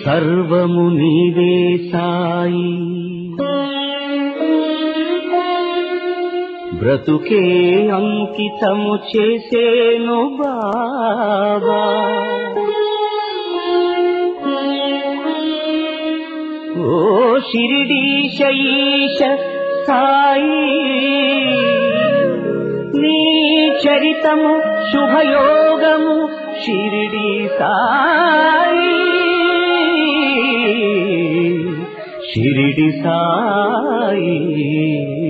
సర్వము నీవే సాయి బ్రతుకే అంకితము చేసేను బాబా ఓ షిరిడీశ ఈశ సాయి నీ చరితము శుభయోగము షిరిడి సాయి షిరిడి సాయి